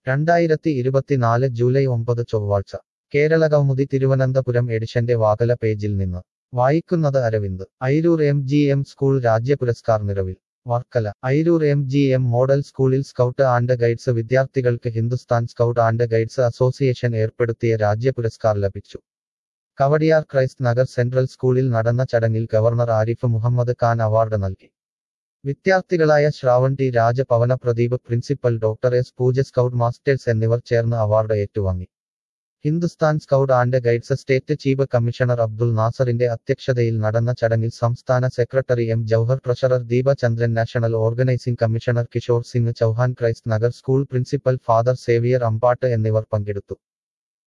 രണ്ടായിരത്തി ഇരുപത്തിനാല് ജൂലൈ ഒമ്പത് ചൊവ്വാഴ്ച കേരളകൗമുദി തിരുവനന്തപുരം എഡിഷന്റെ വാകല പേജിൽ നിന്ന് വായിക്കുന്നത് Aravind Airoor M G M school Rajya Puraskar നിറവിൽ Varkala Airoor M G M model സ്കൂളിൽ സ്കൗട്ട് ആൻഡ് ഗൈഡ്സ് വിദ്യാർത്ഥികൾക്ക് Hindustan scout and guides association ഏർപ്പെടുത്തിയ രാജ്യ പുരസ്കാർ ലഭിച്ചു കവടിയാർ ക്രൈസ്റ്റ് നഗർ സെൻട്രൽ സ്കൂളിൽ നടന്ന ചടങ്ങിൽ ഗവർണർ ആരിഫ് മുഹമ്മദ് ഖാൻ അവാർഡ് നൽകി വിദ്യാർത്ഥികളായ Shravan T Rajapavana Pradeep principal doctor S Pooja scout masters എന്നിവർ ചേർന്ന് അവാർഡ് ഏറ്റുവാങ്ങി Hindustan scout and guides state chief commissioner Abdul നാസറിന്റെ അധ്യക്ഷതയിൽ നടന്ന ചടങ്ങിൽ സംസ്ഥാന secretary M Jouhar treasurer Deepachandran national organising commissioner Kishore Singh Chauhan Christ Nagar school principal father Xavier Ambatt എന്നിവർ പങ്കെടുത്തു